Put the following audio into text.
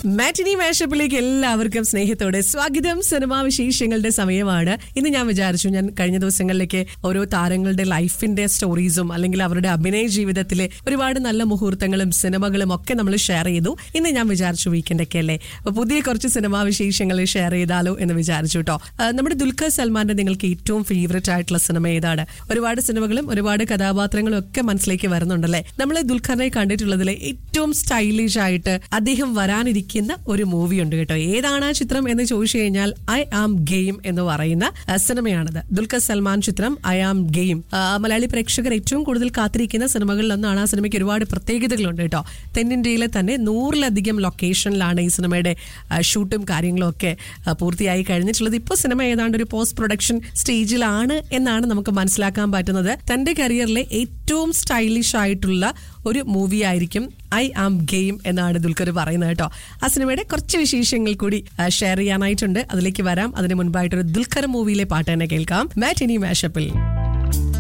മാറ്റിനി മാഷപ്പിലേക്ക് എല്ലാവർക്കും സ്നേഹത്തോടെ സ്വാഗതം സിനിമാ വിശേഷങ്ങളുടെ സമയമാണ് ഇന്ന് ഞാൻ വിചാരിച്ചു ഞാൻ കഴിഞ്ഞ ദിവസങ്ങളിലേക്ക് ഓരോ താരങ്ങളുടെ ലൈഫിന്റെ സ്റ്റോറീസും അല്ലെങ്കിൽ അവരുടെ അഭിനയ ജീവിതത്തിലെ ഒരുപാട് നല്ല മുഹൂർത്തങ്ങളും സിനിമകളും ഒക്കെ നമ്മൾ ഷെയർ ചെയ്തു ഇന്ന് ഞാൻ വിചാരിച്ചു വീക്കെൻഡ് ഒക്കെ അല്ലേ അപ്പൊ പുതിയ കുറച്ച് സിനിമാ വിശേഷങ്ങൾ ഷെയർ ചെയ്താലോ എന്ന് വിചാരിച്ചു കേട്ടോ ആ, നമ്മുടെ ദുൽഖർ സൽമാന്റെ നിങ്ങൾക്ക് ഏറ്റവും ഫേവറേറ്റ് ആയിട്ടുള്ള സിനിമ ഏതാണ് ഒരുപാട് സിനിമകളും ഒരുപാട് കഥാപാത്രങ്ങളും ഒക്കെ മനസ്സിലേക്ക് വരുന്നുണ്ടല്ലേ നമ്മൾ ദുൽഖറിനെ കണ്ടിട്ടുള്ളതിലെ ഏറ്റവും സ്റ്റൈലിഷ് ആയിട്ട് അദ്ദേഹം വരാനിരിക്കുന്ന ഒരു മൂവി ഉണ്ട് കേട്ടോ ഏതാണ് ആ ചിത്രം എന്ന് ചോദിച്ചു കഴിഞ്ഞാൽ ഐ ആം ഗെയിം എന്ന് പറയുന്ന ആ, സിനിമയാണത് ദുൽഖർ സൽമാൻ ചിത്രം ഐ ആം ഗെയിം ആ, മലയാളി പ്രേക്ഷകർ ഏറ്റവും കൂടുതൽ കാത്തിരിക്കുന്ന സിനിമകളിലൊന്നാണ് ആ സിനിമയ്ക്ക് ഒരുപാട് പ്രത്യേകതകളുണ്ട് കേട്ടോ തെന്നിന്ത്യയിലെ തന്നെ നൂറിലധികം ലൊക്കേഷനിലാണ് ഈ സിനിമയുടെ ആ, ഷൂട്ടും കാര്യങ്ങളും ഒക്കെ ആ, പൂർത്തിയായി കഴിഞ്ഞിട്ടുള്ളത് ഇപ്പോൾ സിനിമ ഏതാണ്ട് ഒരു പോസ്റ്റ് പ്രൊഡക്ഷൻ സ്റ്റേജിലാണ് എന്നാണ് നമുക്ക് മനസ്സിലാക്കാൻ പറ്റുന്നത് തന്റെ കരിയറിലെ ഏറ്റവും സ്റ്റൈലിഷ് ആയിട്ടുള്ള ഒരു മൂവി ആയിരിക്കും ഐ ആം ഗെയിം എന്നാണ് ദുൽഖർ പറയുന്നത് കേട്ടോ ആ സിനിമയുടെ കുറച്ച് വിശേഷങ്ങൾ കൂടി ഷെയർ ചെയ്യാനായിട്ടുണ്ട് അതിലേക്ക് വരാം അതിന് മുൻപായിട്ടൊരു ദുൽഖർ മൂവിയിലെ പാട്ട് തന്നെ കേൾക്കാം മാറ്റ് ഇനി മാഷപ്പിൽ